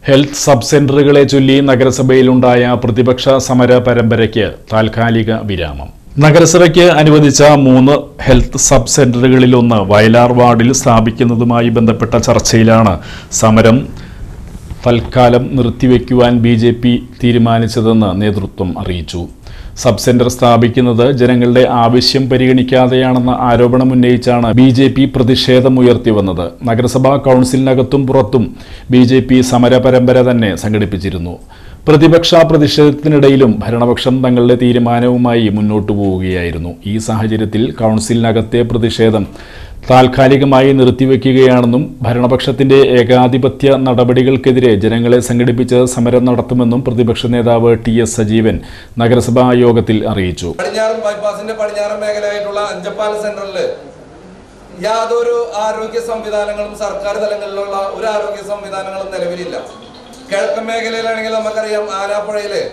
health sub സെന്ററുകളെ ചൊല്ലി നഗരസഭയിലുണ്ടായ പ്രതിപക്ഷ സമര പരമ്പരയ്ക്ക് താൽക്കാലിക വിരാമം നഗരസഭയ്ക്ക് അനുവദിച്ച മൂന്ന് ഹെൽത്ത് സബ് സെന്ററുകളിലൊന്ന് വയലാർ വാർഡിൽ സ്ഥാപിക്കുന്നതുമായി ബന്ധപ്പെട്ട ചർച്ചയിലാണ് സമരം തൽക്കാലം നിർത്തിവെക്കുവാൻ ബി ജെ പി തീരുമാനിച്ചതെന്ന് നേതൃത്വം അറിയിച്ചു സബ് സെന്റർ സ്ഥാപിക്കുന്നത് ജനങ്ങളുടെ ആവശ്യം പരിഗണിക്കാതെയാണെന്ന ആരോപണമുന്നയിച്ചാണ് ബി ജെ പി പ്രതിഷേധമുയർത്തി വന്നത് നഗരസഭാ കൗൺസിലിനകത്തും പുറത്തും ബി ജെ പി സമരപരമ്പര തന്നെ സംഘടിപ്പിച്ചിരുന്നു പ്രതിപക്ഷ പ്രതിഷേധത്തിനിടയിലും ഭരണപക്ഷം തങ്ങളുടെ തീരുമാനവുമായി മുന്നോട്ടു പോവുകയായിരുന്നു ഈ സാഹചര്യത്തിൽ കൗൺസിലിനകത്തെ പ്രതിഷേധം താൽക്കാലികമായി നിർത്തിവെക്കുകയാണെന്നും ഭരണപക്ഷത്തിന്റെ ഏകാധിപത്യ നടപടികൾക്കെതിരെ ജനങ്ങളെ സംഘടിപ്പിച്ച് സമരം നടത്തുമെന്നും പ്രതിപക്ഷ നേതാവ് ടി എസ് സജീവൻ നഗരസഭാ യോഗത്തിൽ അറിയിച്ചു പടിഞ്ഞാറൻ ബൈപ്പാസിന്റെ പടിഞ്ഞാറൻ മേഖലയായിട്ടുള്ള അഞ്ചപ്പാല സെന്ററിൽ യാതൊരു ആരോഗ്യ സംവിധാനങ്ങളും സർക്കാർ തലങ്ങളിലുള്ള ഒരു ആരോഗ്യ സംവിധാനങ്ങളും നിലവിലില്ല കിഴക്കൻ മേഖലയിലാണെങ്കിൽ നമുക്കറിയാം ആലാപ്പുഴയില്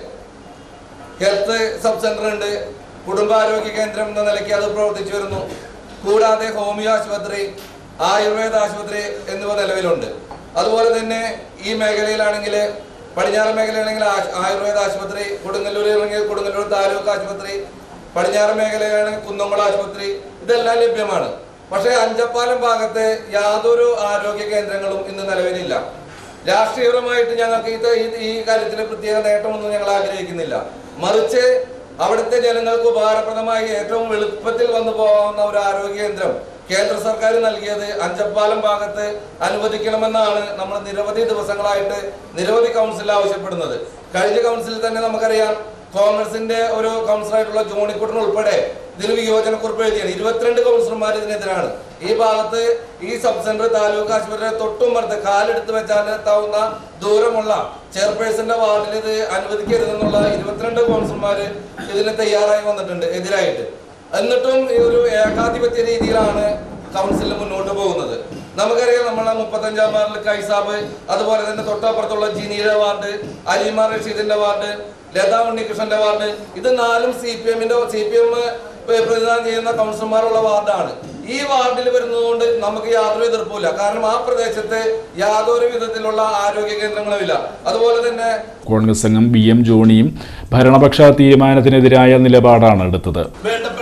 ഹെൽത്ത് സബ് സെന്റർ ഉണ്ട് കുടുംബാരോഗ്യ കേന്ദ്രം എന്ന നിലയ്ക്ക് അത് പ്രവർത്തിച്ചു വരുന്നു കൂടാതെ ഹോമിയോ ആശുപത്രി ആയുർവേദ ആശുപത്രി എന്നിവ നിലവിലുണ്ട് അതുപോലെ തന്നെ ഈ മേഖലയിലാണെങ്കിൽ പടിഞ്ഞാറൻ മേഖലയാണെങ്കിൽ ആശ്- ആയുർവേദ ആശുപത്രി കൊടുങ്ങല്ലൂരിലാണെങ്കിൽ കൊടുങ്ങല്ലൂർ താലൂക്ക് ആശുപത്രി പടിഞ്ഞാറൻ മേഖലയാണെങ്കിൽ കുന്നംകുളം ആശുപത്രി ഇതെല്ലാം ലഭ്യമാണ് പക്ഷേ അഞ്ചപ്പാലം ഭാഗത്ത് യാതൊരു ആരോഗ്യ കേന്ദ്രങ്ങളും ഇന്ന് നിലവിലില്ല രാഷ്ട്രീയപരമായിട്ട് ഞങ്ങൾക്ക് ഇത് ഈ- ഈ കാര്യത്തിൽ പ്രത്യേക നേട്ടമൊന്നും ഞങ്ങൾ ആഗ്രഹിക്കുന്നില്ല മറിച്ച് അവിടുത്തെ ജനങ്ങൾക്ക് ഉപകാരപ്രദമായി ഏറ്റവും എളുപ്പത്തിൽ വന്നു പോകാവുന്ന ഒരു ആരോഗ്യ കേന്ദ്രം കേന്ദ്ര സർക്കാർ നൽകിയത് അഞ്ചപ്പാലം ഭാഗത്ത് അനുവദിക്കണമെന്നാണ് നമ്മൾ നിരവധി ദിവസങ്ങളായിട്ട് നിരവധി കൗൺസിൽ ആവശ്യപ്പെടുന്നത് കഴിഞ്ഞ കൗൺസിലിൽ തന്നെ നമുക്കറിയാം കോൺഗ്രസിന്റെ ഒരു കൗൺസിലറായിട്ടുള്ള ജോണിക്കുട്ടൻ ഉൾപ്പെടെ ഇതിന് വിയോജനക്കുറിപ്പ് എഴുതിയാണ് ഇരുപത്തിരണ്ട് കൗൺസിലർമാർ ഇതിനെതിരാണ് ഈ ഭാഗത്ത് ഈ സബ് സെന്റർ താലൂക്ക് ആശുപത്രിയുടെ തൊട്ടുമറുത്ത് കാലെടുത്ത് വെച്ചാൽ എത്താവുന്ന ദൂരമുള്ള ചെയർപേഴ്സന്റെ വാർഡിൽ ഇത് അനുവദിക്കരുതെന്നുള്ള ഇരുപത്തിരണ്ട് കൗൺസിലർമാർ ഇതിന് തയ്യാറായി വന്നിട്ടുണ്ട് എതിരായിട്ട് എന്നിട്ടും ഈ ഒരു ഏകാധിപത്യ രീതിയിലാണ് കൗൺസിലിൽ മുന്നോട്ട് പോകുന്നത് നമുക്കറിയാം നമ്മളെ മുപ്പത്തഞ്ചാം വാർഡിൽ കൈസാബ് അതുപോലെ തന്നെ തൊട്ടപ്പുറത്തുള്ള ജിനിയുടെ വാർഡ് അലിമ റഷീദിന്റെ വാർഡ് ലതാ ഉണ്ണികൃഷ്ണന്റെ വാർഡ് ഇത് നാലും സി പി എമ്മിന്റെ സി പി എം പ്രതിനിധാനം ചെയ്യുന്ന കൗൺസിലർമാരുള്ള വാർഡാണ് ഈ വാർഡിൽ വരുന്നതുകൊണ്ട് നമുക്ക് യാതൊരു എതിർപ്പുമില്ല കാരണം ആ പ്രദേശത്ത് യാതൊരു വിധത്തിലുള്ള ആരോഗ്യ കേന്ദ്രങ്ങളും ഇല്ല അതുപോലെ തന്നെ കോൺഗ്രസ് അംഗം ബി എം ജോണിയും ഭരണപക്ഷ തീരുമാനത്തിനെതിരായ നിലപാടാണ് എടുത്തത് വേണ്ടപ്പെട്ട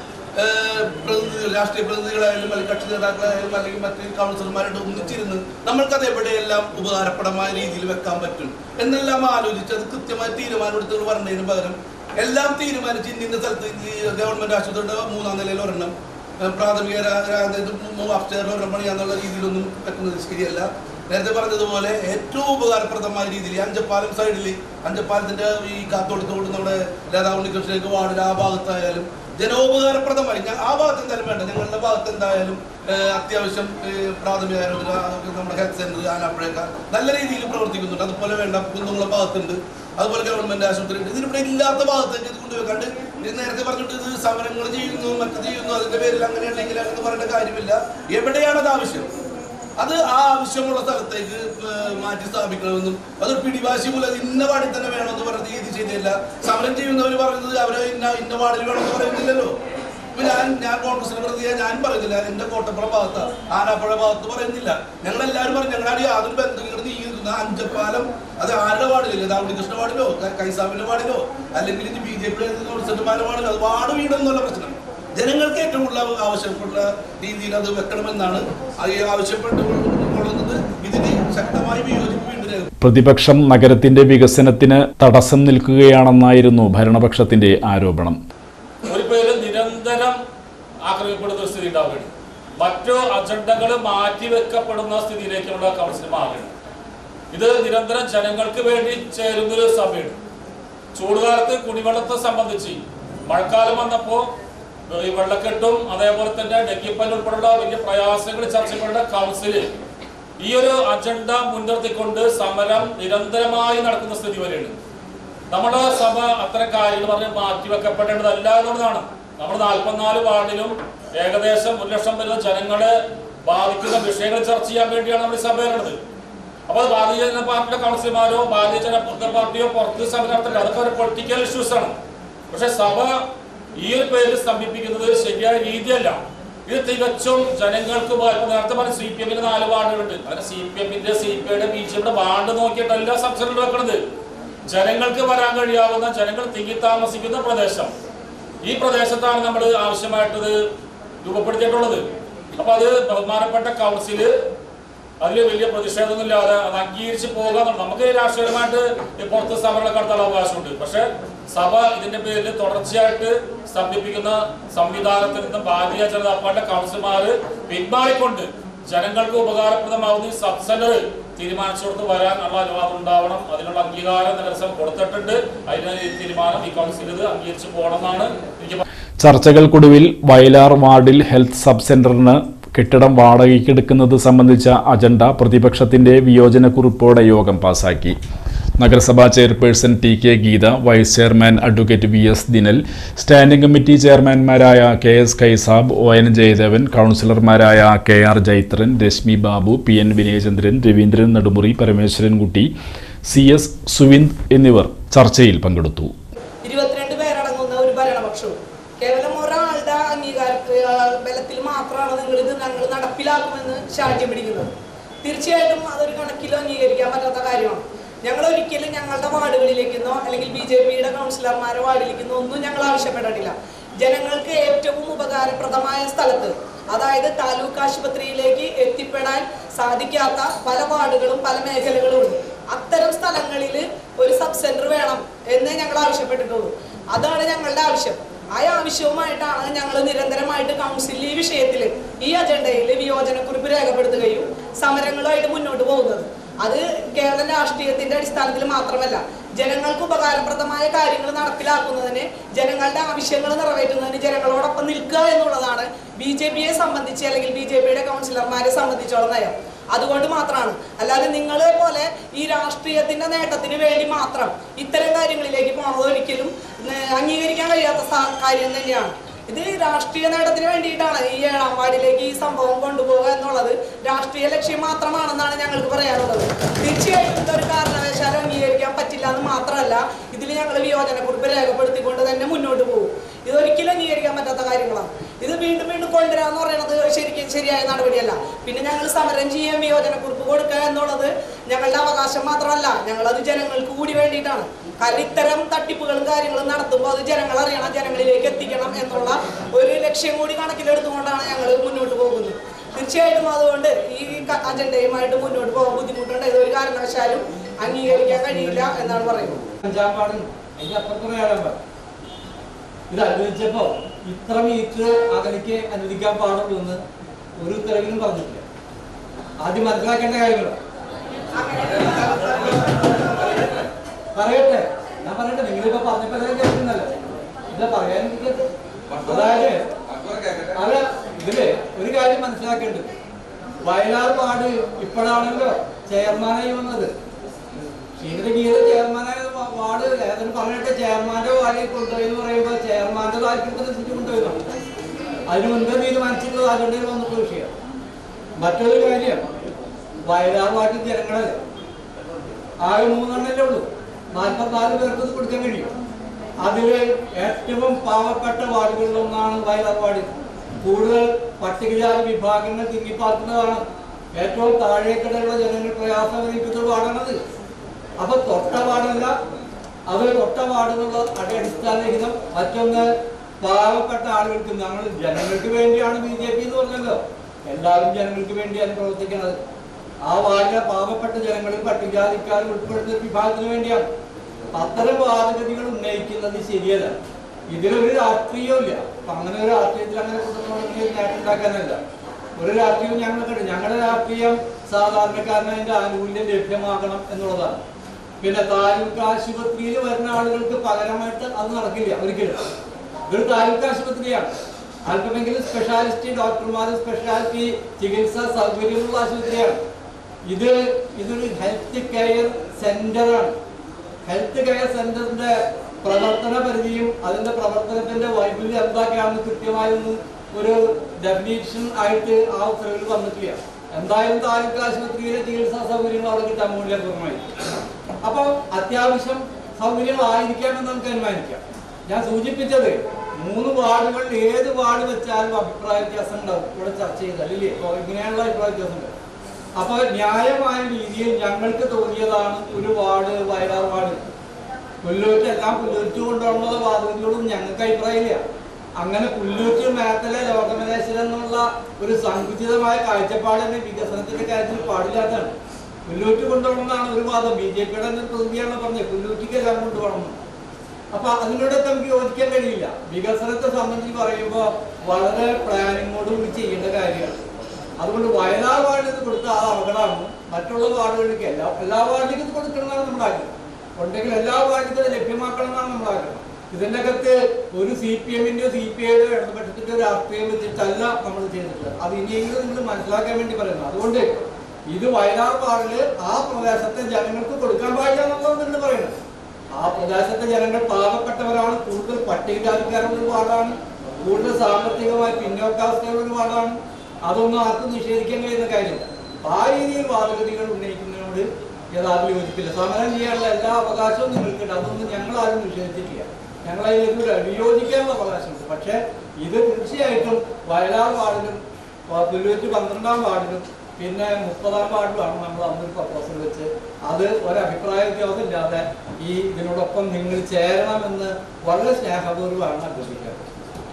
ഏഹ്, പ്രതിനിധികൾ രാഷ്ട്രീയ പ്രതിനിധികളായാലും അല്ലെങ്കിൽ കക്ഷി നേതാക്കളായാലും അല്ലെങ്കിൽ മറ്റ് കൗൺസിലർമാരുടെ ഒന്നിച്ചിരുന്ന് നമ്മൾക്കത് എവിടെയെല്ലാം ഉപകാരപ്രദമായ രീതിയിൽ വെക്കാൻ പറ്റും എന്നെല്ലാം ആലോചിച്ച് അത് കൃത്യമായി തീരുമാനമെടുത്ത് പറഞ്ഞതിന് പകരം എല്ലാം തീരുമാനിച്ച് ഇന്ന സ്ഥലത്ത് ഈ ഗവൺമെന്റ് ആശുപത്രിയുടെ മൂന്നാം നിലയിൽ ഒരെണ്ണം ഏഹ്, പ്രാഥമിക രാ- രാ- അതായത് അപ്സ്റ്റേറിൽ ഒരെണ്ണം പണിയാന്നുള്ള രീതിയിലൊന്നും പറ്റുന്നത് ശരിയല്ല നേരത്തെ പറഞ്ഞതുപോലെ ഏറ്റവും ഉപകാരപ്രദമായ രീതിയിൽ ഈ അഞ്ചപ്പാലം സൈഡിൽ അഞ്ചപ്പാലത്തിന്റെ ഈ കാത്തോളത്തോട് നമ്മുടെ ലതാ ഉണ്ണികൃഷ്ണലേക്ക് വാർഡിൽ ആ ഭാഗത്തായാലും ജനോപകാരപ്രദമായി ഞാൻ ആ ഭാഗത്ത് എന്തായാലും വേണ്ട ഞങ്ങളുടെ ഭാഗത്ത് എന്തായാലും ഏഹ്, അത്യാവശ്യം ഏഹ്, പ്രാഥമിക ആരോഗ്യ ആ, നമ്മുടെ ഹെൽത്ത് സെന്റർ ആലപ്പുഴയൊക്കെ നല്ല രീതിയിൽ പ്രവർത്തിക്കുന്നുണ്ട് അതുപോലെ വേണ്ട കുന്നുകുളം ഭാഗത്തുണ്ട് അതുപോലെ ഗവൺമെന്റ് ആശുപത്രി ഉണ്ട് ഇതിനിവിടെ ഇല്ലാത്ത ഭാഗത്തേക്ക് ഇത് കൊണ്ടുവെക്കാണ്ട് ഇത് നേരത്തെ പറഞ്ഞിട്ട് ഇത് സമരങ്ങൾ ചെയ്യുന്നു മറ്റു ചെയ്യുന്നു അതിന്റെ പേരിൽ അങ്ങനെ ഉണ്ടെങ്കിൽ എന്ന് പറയേണ്ട കാര്യമില്ല എവിടെയാണ് അത് ആവശ്യം അത് ആ ആവശ്യമുള്ള സ്ഥലത്തേക്ക് ഏഹ് മാറ്റി സ്ഥാപിക്കണമെന്നും അതൊരു പിടിവാശി മൂലം അത് ഇന്ന വാർഡിൽ തന്നെ വേണമെന്ന് പറഞ്ഞ രീതി ശരിയല്ല സമരം ചെയ്യുന്നവർ പറയുന്നത് അവരെ ഇന്ന ഇന്ന വാർഡിൽ വേണമെന്ന് പറയുന്നില്ലല്ലോ ഇപ്പൊ ഞാൻ ഞാൻ കോൺഗ്രസിനെ പ്രതിയാ ഞാൻ പറയുന്നില്ല എന്റെ കോട്ടപ്പുറം ഭാഗത്ത് ആനാപ്പുഴ ഭാഗത്ത് പറയുന്നില്ല ഞങ്ങൾ എല്ലാവരും പറഞ്ഞു ഞങ്ങളുടെ യാതൊരു ബന്ധം ഇങ്ങോട്ട് നീങ്ങുന്ന അഞ്ചപ്പാലം അത് ആരുടെ വാർഡിലില്ല ദാവണി കൃഷ്ണ വാർഡിലോ ക- കൈസാമിന്റെ വാർഡിലോ അല്ലെങ്കിൽ ഇനി ബി ജെ പിയുടെ കോൺഗ്രസിന്റെ വാർഡിലോ അത് വാർഡ് വീടെന്നുള്ള പ്രശ്നം ജനങ്ങൾക്ക് ഏറ്റവും കൂടുതൽ ആവശ്യപ്പെട്ട രീതിയിൽ അത് വെക്കണമെന്നാണ് അത് ആവശ്യപ്പെട്ടുകൊള്ളുന്നത് ഇതിന് ശക്തമായി വിയോജിപ്പ് വീണ്ടും രേഖ- പ്രതിപക്ഷം നഗരത്തിന്റെ വികസനത്തിന് തടസ്സം നിൽക്കുകയാണെന്നായിരുന്നു ഭരണപക്ഷത്തിന്റെ ആരോപണം ഒരു പേര് നിരന്തരം ആക്രമിക്കപ്പെടുന്ന ഒരു സ്ഥിതി ഉണ്ടാവുകയാണ് മറ്റു അജണ്ടകൾ മാറ്റിവെക്കപ്പെടുന്ന സ്ഥിതിയിലേക്കുള്ള കൗൺസിൽ മാറുകയാണ് ഇത് നിരന്തരം ജനങ്ങൾക്ക് വേണ്ടി ചേരുന്നൊരു സഭയാണ് ചൂടുകാലത്ത് കുടിവെള്ളത്തെ സംബന്ധിച്ച് മഴക്കാലം വന്നപ്പോൾ ഈ വെള്ളക്കെട്ടും അതേപോലെ തന്നെ ഡെങ്കിപ്പനി ഉൾപ്പെടെയുള്ള വലിയ പ്രയാസങ്ങൾ ചർച്ച ചെയ്യേണ്ട കൗൺസില് ഈ ഒരു അജണ്ട മുൻനിർത്തിക്കൊണ്ട് സമരം നിരന്തരമായി നടക്കുന്ന സ്ഥിതി വരെയാണ് നമ്മുടെ സഭ അത്തരം കാര്യങ്ങൾ പറഞ്ഞ് മാറ്റിവെക്കപ്പെടേണ്ടതല്ല എന്നുള്ളതാണ് നമ്മൾ നാൽപ്പത്തിനാല് വാർഡിലും ഏകദേശം ഒരു ലക്ഷം വരുന്ന ജനങ്ങളെ ബാധിക്കുന്ന വിഷയങ്ങൾ ചർച്ച ചെയ്യാൻ വേണ്ടിയാണ് നമ്മൾ ഈ സഭ വരുന്നത് അപ്പോൾ അത് ഭാരതീയ ജനതാ പാർട്ടിയുടെ കൗൺസിലർമാരോ ഭാരതീയ ജനതാ പാർട്ടിയോ പുറത്ത് സഭ നടത്തില്ല അതൊക്കെ ഒരു പൊളിറ്റിക്കൽ ഇഷ്യൂസ് ആണ് പക്ഷെ സഭ ഈ ഒരു പേരിൽ സ്തംഭിപ്പിക്കുന്നത് ശരിയായ രീതിയല്ല ഇത് തികച്ചും ജനങ്ങൾക്ക് ഉപ- ഇപ്പൊ നേരത്തെ പറഞ്ഞ സി പി എമ്മിന് നാല് വാർഡുകളുണ്ട് അങ്ങനെ സി പി എമ്മിന്റെ സി പി ഐയുടെ ബി ജെ പിയുടെ വാർഡ് നോക്കിയിട്ടല്ല സബ്സിഡി വെക്കണത് ജനങ്ങൾക്ക് വരാൻ കഴിയാവുന്ന ജനങ്ങൾ തിങ്ങി താമസിക്കുന്ന പ്രദേശം ഈ പ്രദേശത്താണ് നമ്മൾ ആവശ്യമായിട്ടത് രൂപപ്പെടുത്തിയിട്ടുള്ളത് അപ്പൊ അത് ബഹുമാനപ്പെട്ട കൗൺസില് അതിൽ വലിയ പ്രതിഷേധമൊന്നുമില്ലാതെ അത് അംഗീകരിച്ച് പോകുക എന്നുള്ളത് നമുക്ക് രാഷ്ട്രീയമായിട്ട് പുറത്ത് സമരങ്ങളൊക്കെ നടത്താൻ അവകാശമുണ്ട് പക്ഷെ സഭ ഇതിന്റെ പേരിൽ തുടർച്ചയായിട്ട് സ്തംഭിപ്പിക്കുന്ന സംവിധാനത്തിൽ നിന്നും ഭാരതീയ ജനതാ പാർട്ടിയുടെ കൗൺസിലർമാര് പിന്മാറിക്കൊണ്ട് ജനങ്ങൾക്ക് ഉപകാരപ്രദമാവുന്ന ഈ സബ് സെന്റർ തീരുമാനിച്ചുകൊണ്ട് വരാൻ ഉള്ള അനുവാദം ഉണ്ടാവണം അതിനുള്ള അംഗീകാരം നഗരസഭ കൊടുത്തിട്ടുണ്ട് അതിന് ഈ തീരുമാനം ഈ കൗൺസിൽ ഇത് അംഗീകരിച്ച് പോകണമെന്നാണ് എനിക്ക് ചർച്ചകൾക്കൊടുവിൽ വയലാർ വാർഡിൽ ഹെൽത്ത് സബ് സെന്ററിന് കെട്ടിടം വാടകയ്ക്കെടുക്കുന്നത് സംബന്ധിച്ച അജണ്ട പ്രതിപക്ഷത്തിന്റെ വിയോജനക്കുറിപ്പോടെ യോഗം പാസാക്കി നഗരസഭാ chairperson T K Geetha vice chairman advocate V S Dinal standing committee ചെയർമാൻമാരായ K S Kaisab O N Jayadevan കൗൺസിലർമാരായ K R Jaithran Rashmi Babu P N Vinayachandran Raveendran Nedumuri Parameswarankutty C S Suvind എന്നിവർ ചർച്ചയിൽ പങ്കെടുത്തു ഇരുപത്തിരണ്ട് പേരടങ്ങുന്ന ഒരു ഭരണപക്ഷവും കേവലം ഒരാളുടെ അംഗീകാര ഏഹ് ബലത്തിൽ മാത്രമാണ് നിങ്ങൾ ഇത് ഞങ്ങൾ നടപ്പിലാക്കുമെന്ന് ശാഠ്യം പിടിക്കുന്നത് തീർച്ചയായിട്ടും അതൊരു കണക്കിലും അംഗീകരിക്കാൻ പറ്റാത്ത കാര്യമാണ് ഞങ്ങൾ ഒരിക്കലും ഞങ്ങളുടെ വാർഡുകളിലേക്കെന്നോ അല്ലെങ്കിൽ ബി ജെ പിയുടെ കൗൺസിലർമാരെ വാർഡിലേക്കെന്നോ ഒന്നും ഞങ്ങൾ ആവശ്യപ്പെട്ടിട്ടില്ല ജനങ്ങൾക്ക് ഏറ്റവും ഉപകാരപ്രദമായ സ്ഥലത്ത് അതായത് താലൂക്ക് ആശുപത്രിയിലേക്ക് എത്തിപ്പെടാൻ സാധിക്കാത്ത പല വാർഡുകളും പല മേഖലകളും ഉണ്ട് അത്തരം സ്ഥലങ്ങളിൽ ഒരു സബ് സെന്റർ വേണം എന്നേ ഞങ്ങൾ ആവശ്യപ്പെട്ടിട്ടുള്ളൂ അതാണ് ഞങ്ങളുടെ ആവശ്യം ആ ആവശ്യവുമായിട്ടാണ് ഞങ്ങൾ നിരന്തരമായിട്ട് കൗൺസിലിൽ ഈ വിഷയത്തിൽ ഈ അജണ്ടയിൽ വിയോജനക്കുറിപ്പ് രേഖപ്പെടുത്തുകയും സമരങ്ങളുമായിട്ട് മുന്നോട്ട് പോകുന്നത് അത് കേവലം രാഷ്ട്രീയത്തിന്റെ അടിസ്ഥാനത്തിൽ മാത്രമല്ല ജനങ്ങൾക്ക് ഉപകാരപ്രദമായ കാര്യങ്ങൾ നടപ്പിലാക്കുന്നതിന് ജനങ്ങളുടെ ആവശ്യങ്ങൾ നിറവേറ്റുന്നതിന് ജനങ്ങളോടൊപ്പം നിൽക്കുക എന്നുള്ളതാണ് ബി ജെ പിയെ സംബന്ധിച്ച് അല്ലെങ്കിൽ ബി ജെ പിയുടെ കൗൺസിലർമാരെ സംബന്ധിച്ചുള്ള നയം അതുകൊണ്ട് മാത്രമാണ് അല്ലാതെ നിങ്ങളെ പോലെ ഈ രാഷ്ട്രീയത്തിന്റെ നേട്ടത്തിന് വേണ്ടി മാത്രം ഇത്തരം കാര്യങ്ങളിലേക്ക് പോകുന്നത് ഒരിക്കലും ഏർ, അംഗീകരിക്കാൻ കഴിയാത്ത സ- കാര്യം തന്നെയാണ് ഇത് രാഷ്ട്രീയ നേട്ടത്തിന് വേണ്ടിയിട്ടാണ് ഈ ഏഴാം വാർഡിലേക്ക് ഈ സംഭവം കൊണ്ടുപോകുക എന്നുള്ളത് രാഷ്ട്രീയ ലക്ഷ്യം മാത്രമാണെന്നാണ് ഞങ്ങൾക്ക് പറയാനുള്ളത് തീർച്ചയായിട്ടും ഇതൊരു കാരണവശാലും അംഗീകരിക്കാൻ പറ്റില്ല എന്ന് മാത്രമല്ല ഇതിൽ ഞങ്ങൾ വിയോജനക്കുറിപ്പ് രേഖപ്പെടുത്തിക്കൊണ്ട് തന്നെ മുന്നോട്ട് പോകും ഇതൊരിക്കലും അംഗീകരിക്കാൻ പറ്റാത്ത കാര്യങ്ങളാണ് ഇത് വീണ്ടും വീണ്ടും കൊണ്ടുവരാന്ന് പറയുന്നത് ശരിക്കും ശരിയായ നടപടിയല്ല പിന്നെ ഞങ്ങൾ സമരം ചെയ്യാൻ വിയോജനക്കുറിപ്പ് കൊടുക്കുക എന്നുള്ളത് ഞങ്ങളുടെ അവകാശം മാത്രമല്ല ഞങ്ങളത് ജനങ്ങൾക്ക് കൂടി വേണ്ടിയിട്ടാണ് കാരണം ഇത്തരം തട്ടിപ്പുകളും കാര്യങ്ങളും നടത്തുമ്പോൾ അത് ജനങ്ങൾ അറിയണം ജനങ്ങളിലേക്ക് എത്തിക്കണം എന്നുള്ള ഒരു ലക്ഷ്യം കൂടി കണക്കിലെടുത്തുകൊണ്ടാണ് ഞങ്ങൾ മുന്നോട്ട് പോകുന്നത് തീർച്ചയായിട്ടും അതുകൊണ്ട് ഈ ക- അജണ്ടയുമായിട്ട് മുന്നോട്ട് പോകാൻ ബുദ്ധിമുട്ടുണ്ട് ഇതൊരു കാരണവശാലും അംഗീകരിക്കാൻ കഴിയില്ല എന്നാണ് പറയുന്നത് അഞ്ചാം പാടും അതിന്റെ അപ്പുറത്തുള്ള ഏഴാം പാട് ഇത് അനുവദിച്ചപ്പോ ഇത്ര മീറ്റർ അകലേക്ക് അനുവദിക്കാൻ പാടുള്ളൂ എന്ന് ഒരു ഉത്തരവിലും പറഞ്ഞിട്ടില്ല ആദ്യം മനസ്സിലാക്കേണ്ട കാര്യങ്ങളാണ് പറയട്ടെ ഞാൻ പറയട്ടെ നിങ്ങളിപ്പോ പറഞ്ഞപ്പോ എല്ലാം കേൾക്കുന്നല്ലോ ഇല്ല പറയാൻ എനിക്ക് അതായത് അല്ല ഇതില് ഒരു കാര്യം മനസ്സിലാക്കേണ്ടത് വയലാർ വാർഡ് ഇപ്പോഴാണല്ലോ ചെയർമാനായി വന്നത് ശ്രീധര ഗീത ചെയർമാനായ വാ- വാർഡ് ഏതായാലും പറഞ്ഞിട്ട് ചെയർമാന്റെ വാർഡിൽ കൊണ്ടുപോയി എന്ന് പറയുമ്പോൾ ചെയർമാന്റെ താല്പര്യത്തിനനുസരിച്ച് കൊണ്ടുപോയതാണ് അതിന് മുൻപ് തീരുമാനിച്ചിട്ടുള്ളത് അജണ്ടയിൽ വന്നിട്ടുള്ള വിഷയം മറ്റൊരു കാര്യം വയലാർ വാർഡിൽ ജനങ്ങളല്ലേ ആകെ മൂന്നെണ്ണല്ലേ ഉള്ളൂ നാൽപ്പത്തിനാല് പേർക്ക് ഇത് കൊടുക്കാൻ കഴിയും അതില് ഏറ്റവും പാവപ്പെട്ട വാർഡുകളിലൊന്നാണ് വയലാർ വാർഡ് കൂടുതൽ പട്ടികജാതി വിഭാഗങ്ങൾ തിങ്ങിപ്പാർക്കുന്നതാണ് ഏറ്റവും താഴേക്കിടയിലുള്ള ജനങ്ങൾ പ്രയാസം അനുഭവിക്കുന്ന വാർഡാണത് അപ്പൊ തൊട്ട വാർഡല്ല അത് തൊട്ട വാർഡുകളുള്ള അടിസ്ഥാനരഹിതം മറ്റൊന്ന് പാവപ്പെട്ട ആളുകൾക്ക് ഞങ്ങൾ ജനങ്ങൾക്ക് വേണ്ടിയാണ് ബി ജെ പി എന്ന് പറഞ്ഞല്ലോ എല്ലാവരും ജനങ്ങൾക്ക് വേണ്ടിയാണ് പ്രവർത്തിക്കുന്നത് ആ വാർഡിലെ പാവപ്പെട്ട ജനങ്ങളും പട്ടികജാതിക്കാരും ഉൾപ്പെടുന്ന ഒരു വിഭാഗത്തിന് വേണ്ടിയാണ് അത്തരം വാദഗതികൾ ഉന്നയിക്കുന്നത് ശരിയല്ല ഇതിലൊരു രാഷ്ട്രീയവും ഇല്ല അപ്പൊ അങ്ങനെ ഒരു രാഷ്ട്രീയത്തിൽ അങ്ങനെ കുടുംബങ്ങളിൽ നേട്ടം ഉണ്ടാക്കാനല്ല ഒരു രാഷ്ട്രീയവും ഞങ്ങൾ കണ്ടു ഞങ്ങളുടെ രാഷ്ട്രീയം സാധാരണക്കാരന് അതിന്റെ ആനുകൂല്യം ലഭ്യമാക്കണം എന്നുള്ളതാണ് പിന്നെ താലൂക്ക് ആശുപത്രിയിൽ വരുന്ന ആളുകൾക്ക് പകരമായിട്ട് അത് നടക്കില്ല ഒരിക്കലും ഇതൊരു താലൂക്ക് ആശുപത്രിയാണ് അല്പമെങ്കിലും സ്പെഷ്യാലിറ്റി ഡോക്ടർമാർ സ്പെഷ്യാലിറ്റി ചികിത്സാ സൗകര്യമുള്ള ആശുപത്രിയാണ് ഇത് ഇതൊരു ഹെൽത്ത് കെയർ സെന്ററാണ് ഹെൽത്ത് കെയർ സെന്ററിന്റെ പ്രവർത്തന പരിധിയും അതിന്റെ പ്രവർത്തനത്തിന്റെ വൈപുല്യം എന്തൊക്കെയാണെന്ന് കൃത്യമായൊന്ന് ഒരു ഡെഫിനേഷൻ ആയിട്ട് ആ ഉത്തരവിൽ വന്നിട്ടില്ല എന്തായാലും താലൂക്ക് ആശുപത്രിയിലെ ചികിത്സാ സൗകര്യങ്ങൾ അവിടെ കിട്ടാൻ മൂല്യപൂർണ്ണമായി അപ്പോൾ അത്യാവശ്യം സൗകര്യങ്ങളായിരിക്കാമെന്ന് നമുക്ക് അനുമാനിക്കാം ഞാൻ സൂചിപ്പിച്ചത് മൂന്ന് വാർഡുകളിൽ ഏത് വാർഡ് വെച്ചാലും അഭിപ്രായ വ്യത്യാസം ഉണ്ടാവും ഇവിടെ ചർച്ച ചെയ്താൽ ഇല്ലേ അപ്പോൾ ഇങ്ങനെയുള്ള അഭിപ്രായ വ്യത്യാസം ഉണ്ട് അപ്പൊ ന്യായമായ രീതിയിൽ ഞങ്ങൾക്ക് തോന്നിയതാണ് ഒരു വാർഡ് വയലാർ വാർഡ് പുല്ലൂറ്റ് എല്ലാം പുല്ലൂറ്റ് കൊണ്ടുവന്നുള്ള വാദഗതിയോടും ഞങ്ങൾക്ക് അഭിപ്രായമില്ല അങ്ങനെ പുല്ലൂറ്റ് മേത്തല ലോകമലേശ്വരം എന്നുള്ള ഒരു സങ്കുചിതമായ കാഴ്ചപ്പാട് തന്നെ വികസനത്തിന്റെ കാര്യത്തിൽ പാടില്ലാത്തതാണ് പുല്ലൂറ്റ് കൊണ്ടുപോകണമെന്നാണ് ഒരു വാദം ബി ജെ പിയുടെ തന്നെ പ്രതിയാണ് പറഞ്ഞത് പുല്ലൂറ്റിക്ക് എല്ലാം കൊണ്ടുപോകണം അപ്പൊ അതിനോടൊക്കെ നമുക്ക് യോജിക്കാൻ കഴിയില്ല വികസനത്തെ സംബന്ധിച്ച് പറയുമ്പോൾ വളരെ പ്ലാനിങ്ങോടുകൂടി ചെയ്യേണ്ട കാര്യമാണ് അതുകൊണ്ട് വയനാട് വാർഡിൽ കൊടുത്ത ആ അപകടമാണ് മറ്റുള്ള വാർഡുകളിലേക്ക് എല്ലാ എല്ലാ വാർഡിലേക്കും ഇത് കൊടുക്കണമെന്നാണ് നമ്മുടെ ആഗ്രഹം ഉണ്ടെങ്കിൽ എല്ലാ വാർഡിലും ഇത് ലഭ്യമാക്കണമെന്നാണ് നമ്മുടെ ആഗ്രഹം ഇതിൻ്റെ അകത്ത് ഒരു സി പി എമ്മിൻ്റെയോ സി പി ഐയുടെ ഇടതുപക്ഷത്തിൻ്റെയോ രാഷ്ട്രീയം വെച്ചിട്ടല്ല നമ്മൾ ചെയ്തിട്ടുള്ളത് അത് ഇനിയെങ്കിലും നിങ്ങൾ മനസ്സിലാക്കാൻ വേണ്ടി പറയുന്നു അതുകൊണ്ട് ഇത് വയനാട് വാർഡില് ആ പ്രദേശത്തെ ജനങ്ങൾക്ക് കൊടുക്കാൻ പാടില്ല എന്നുള്ളത് നിങ്ങൾ പറയുന്നത് ആ പ്രദേശത്തെ ജനങ്ങൾ പാവപ്പെട്ടവരാണ് കൂടുതൽ പട്ടികജാതിക്കാരുള്ള ഒരു വാർഡാണ് കൂടുതൽ സാമ്പത്തികമായി പിന്നോക്കാവസ്ഥയുള്ള ഒരു വാർഡാണ് അതൊന്നും ആർക്കും നിഷേധിക്കാൻ കഴിയുന്ന കാര്യമില്ല ആ രീതിയിൽ വാദഗതികൾ ഉന്നയിക്കുന്നതിനോട് യഥാർത്ഥ യോജിപ്പില്ല സമരം ചെയ്യാനുള്ള എല്ലാ അവകാശവും നിങ്ങൾക്കുണ്ട് അതൊന്നും ഞങ്ങൾ ആരും നിഷേധിച്ചിട്ടില്ല ഞങ്ങളെ ഇതിലൂടെ വിയോജിക്കാനുള്ള അവകാശമുണ്ട് പക്ഷേ ഇത് തീർച്ചയായിട്ടും വയനാട് വാർഡിലും പുല്ലൂറ്റ് പന്ത്രണ്ടാം വാർഡിലും പിന്നെ മുപ്പതാം വാർഡിലുമാണ് നമ്മൾ അന്നൊരു പ്രപ്പോസൽ വെച്ച് അത് ഒരഭിപ്രായ വ്യത്യാസം ഇല്ലാതെ ഈ ഇതിനോടൊപ്പം നിങ്ങൾ ചേരണമെന്ന് വളരെ സ്നേഹപൂർവ്വമാണ് അഭ്യർത്ഥിക്കുന്നത്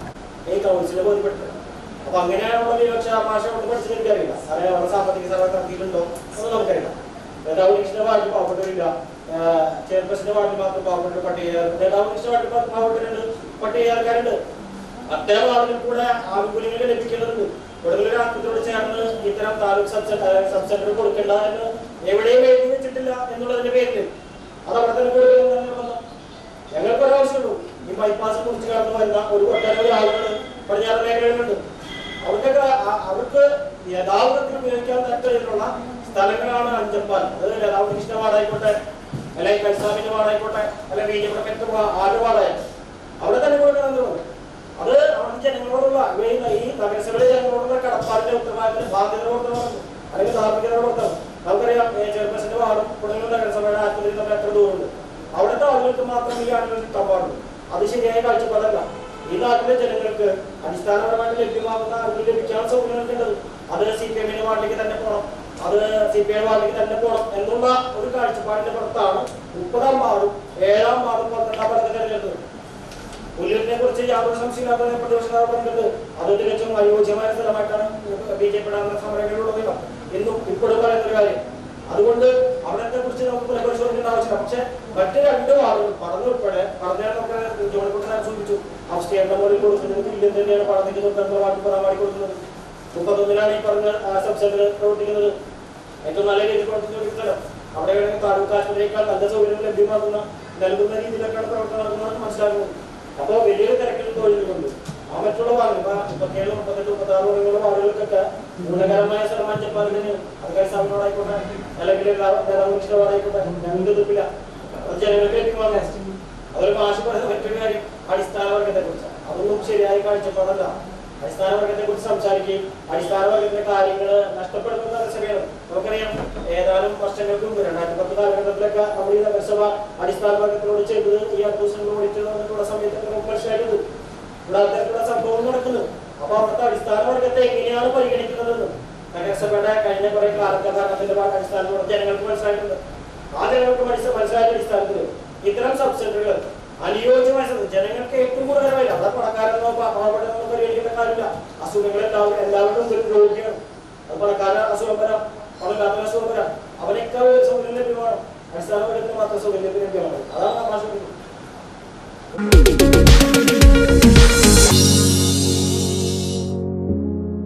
ഈ കൗൺസിലെ ബോധ്യപ്പെട്ടത് അപ്പൊ അങ്ങനെയാണുള്ള വിവക്ഷ ഭാഷ കൊണ്ട് പഠിച്ചത് എനിക്കറിയില്ല സാറേ അവിടെ സാമ്പത്തിക സഭ നടത്തിയിട്ടുണ്ടോ ഒന്നും നമുക്കറിയില്ല നേതാവ് കൃഷ്ണ വാർഡിൽ പാവപ്പെട്ടില്ല ചെയർപേഴ്സന്റെ വാർഡിൽ മാത്രം പാവപ്പെട്ട പട്ടിക നേതാവ് കൃഷ്ണ വാർഡിൽ മാത്രം പാവപ്പെട്ടിട്ടുണ്ട് പട്ടികക്കാരുണ്ട് അത്തരം ആളുകൾ കൂടെ ആനുകൂല്യങ്ങൾ ലഭിക്കേണ്ടതുണ്ട് കൊടുങ്ങല്ലൂർ ആത്മത്തോട് ചേർന്ന് ഇത്തരം താലൂക്ക് സബ് സബ് സെന്റർ കൊടുക്കേണ്ട എന്ന് എവിടെയും എഴുതി വെച്ചിട്ടില്ല എന്നുള്ളതിന്റെ പേരിൽ അത് അവിടെ തന്നെ കൊടുക്കുന്നത് നിർബന്ധം ഞങ്ങൾക്ക് ഒരാവശ്യമുള്ളൂ ഈ ബൈപ്പാസ് കുറിച്ച് കടന്നു വരുന്ന ഒരു ഒട്ടനവധി ആളുകൾ പടിഞ്ഞാറ് മേഖലകളിലുണ്ട് അവർക്കൊക്കെ ആ- അവർക്ക് യഥാർത്ഥത്തിൽ ഉപയോഗിക്കാൻ തരത്തിലുള്ള സ്ഥലങ്ങളാണ് അഞ്ചപ്പാൽ അത് യഥാർത്ഥ കൃഷ്ണ വാർഡായിക്കോട്ടെ അല്ലെങ്കിൽ കൽസാമിന്റെ വാർഡായിക്കോട്ടെ അല്ലെങ്കിൽ ബി ജെ പി ആറ് വാർഡായാലും അവിടെ തന്നെ കൊടുക്കണം എന്നുള്ളത് അത് അവിടുത്തെ ജനങ്ങളോടുള്ള ഈ ഈ നഗരസഭയിലെ ജനങ്ങളോടുള്ള കടപ്പാടിന്റെ ഉത്തരവാദിത്തം ബാധ്യതയോടുത്തമാണ് അല്ലെങ്കിൽ ധാർമ്മികതയോടുത്തമാണ് നമുക്കറിയാം ഏ, ചെയർപേഴ്സന്റെ വാർഡും കൊടുങ്ങല്ലൂർ നഗരസഭയുടെ ആറ്റുകളിൽ തമ്മിൽ എത്ര ദൂരമുണ്ട് അവിടുത്തെ ആളുകൾക്ക് മാത്രം ഈ ആളുകൾ കിട്ടാൻ പാടുള്ളൂ അത് ശരിയായ കാഴ്ചപ്പാടല്ല ഈ നാട്ടിലെ ജനങ്ങൾക്ക് അടിസ്ഥാനപരമായിട്ട് ലഭ്യമാകുന്ന ആളുകൾ ലഭിക്കാൻ സൗകര്യങ്ങളുണ്ട് അത് സി പി എമ്മിന്റെ വാർഡിലേക്ക് തന്നെ പോകണം അത് സി പി ഐ വാർഡിലേക്ക് തന്നെ പോകണം എന്നുള്ള ഒരു കാഴ്ചപ്പാടിന്റെ പുറത്താണ് മുപ്പതാം വാർഡും ഏഴാം വാർഡും പന്ത്രണ്ടാം വാർഡും തെരഞ്ഞെടുത്തത് പുല്ലൂരിനെ കുറിച്ച് യാതൊരു സംശയമില്ലാത്ത പ്രതിപക്ഷ നേതാവ് പറഞ്ഞത് അത് തികച്ചും അനുയോജ്യമായ സ്ഥലമായിട്ടാണ് ബി ജെ പിയുടെ സമരങ്ങളിലുള്ളത് എന്നും ഇപ്പോഴും പറയുന്ന ഒരു കാര്യം അതുകൊണ്ട് അവിടത്തെ കുറിച്ച് നമുക്ക് പുനഃപരിശോധിക്കേണ്ട ആവശ്യമില്ല പക്ഷെ മറ്റു രണ്ട് വാർഡുകൾ പടന്നുൾപ്പെടെ പറഞ്ഞാൽ നമുക്ക് ജോണിക്കുട്ടനെ സൂചിപ്പിച്ചു അപ്സ്റ്റേറിന്റെ മുകളിൽ കൊടുക്കുന്നത് തുല്യം തന്നെയാണ് പടത്തേക്ക് തൊട്ടടുത്ത വാർഡ് പദമാടി കൊടുക്കുന്നത് മുപ്പത്തൊന്നിലാണ് ഈ പറഞ്ഞ സബ് സെന്റർ പ്രവർത്തിക്കുന്നത് ഏറ്റവും നല്ല രീതിയിൽ പ്രവർത്തിക്കുന്ന ഒരു സ്ഥലം അവിടെ വേണമെങ്കിൽ താലൂക്ക് ആശുപത്രിയേക്കാൾ നല്ല സൗകര്യങ്ങൾ ലഭ്യമാക്കുന്ന നൽകുന്ന രീതിയിലൊക്കെയാണ് പ്രവർത്തനം നടക്കുന്നത് മനസ്സിലാക്കുന്നത് അപ്പോൾ വലിയൊരു തിരക്കിൽ തൊഴിലുണ്ട് ആ മറ്റുള്ള വാർഡ് ഇപ്പൊ മുപ്പത്തേഴ് മുപ്പത്തെട്ട് മുപ്പത്തി ആറ് തുടങ്ങിയുള്ള വാർഡുകൾക്കൊക്കെ ഗുണകരമായ സ്ഥലം അഞ്ചപ്പാൽ തന്നെ അധികാര സ്ഥാപനങ്ങളായിക്കോട്ടെ അല്ലെങ്കിൽ നേതാവിഷ്ടമായിക്കോട്ടെ ഞങ്ങൾക്ക് എതിർപ്പില്ല അത് ജനങ്ങൾക്ക് ലഭ്യമാണ് അതൊരു മാഷ് പറയുന്ന മറ്റൊരു കാര്യം അടിസ്ഥാന വർഗത്തെ കുറിച്ച് അതൊന്നും ശരിയായ കാഴ്ചപ്പാടല്ല അടിസ്ഥാന വർഗത്തെ കുറിച്ച് സംസാരിക്കുകയും അടിസ്ഥാന വർഗത്തിന്റെ കാര്യങ്ങൾ നഷ്ടപ്പെടുന്ന നഗരസഭയാണ് നമുക്കറിയാം ഏതാനും വർഷങ്ങൾക്ക് മുമ്പ് രണ്ടായിരത്തി പത്ത് കാലഘട്ടത്തിലൊക്കെ നമ്മൾ ഈ നഗരസഭ അടിസ്ഥാന വർഗത്തിനോട് ചെയ്തത് ഈ അടുത്ത ദിവസങ്ങൾ ഓടിച്ചു വന്നിട്ടുള്ള സമയത്തൊക്കെ നമുക്ക് മനസ്സിലായിട്ടുണ്ട് ഇവിടെ അത്തരത്തിലുള്ള സംഭവം നടക്കുന്നത് അപ്പൊ അവിടുത്തെ അടിസ്ഥാന വർഗത്തെ എങ്ങനെയാണ് പരിഗണിക്കുന്നതെന്ന് നഗരസഭയുടെ കഴിഞ്ഞ കുറെ കാലഘട്ടത്തിന്റെ അടിസ്ഥാനത്തിൽ ജനങ്ങൾക്ക് മനസ്സിലായിട്ടുണ്ട് ആ ജനങ്ങൾക്ക് മനസ്സിൽ മനസ്സിലായ അടിസ്ഥാനത്തിൽ ഇത്തരം സബ് സെന്ററുകൾ അനുയോജ്യമായ സ്ഥലത്ത് ജനങ്ങൾക്ക് ഏറ്റവും കൂടുതലായി അവിടെ പണക്കാരെന്നോ പാവപ്പെട്ടെന്നോ പരിഗണിക്കേണ്ട കാര്യമില്ല അസുഖങ്ങൾ എല്ലാവരും എല്ലാവരും ഒരു രോഗിയാണ് അത് പണക്കാരൻ അസുഖം വരാം പണമില്ലാത്ത അസുഖം വരാം അവനൊക്കെ ഒരു സൗകര്യം ലഭ്യമാണ് അടിസ്ഥാന വർഗത്തിന് മാത്രം സൗകര്യം ലഭ്യമാണ് അതാണ് നമ്മൾ ആശ്രയിക്കുന്നത്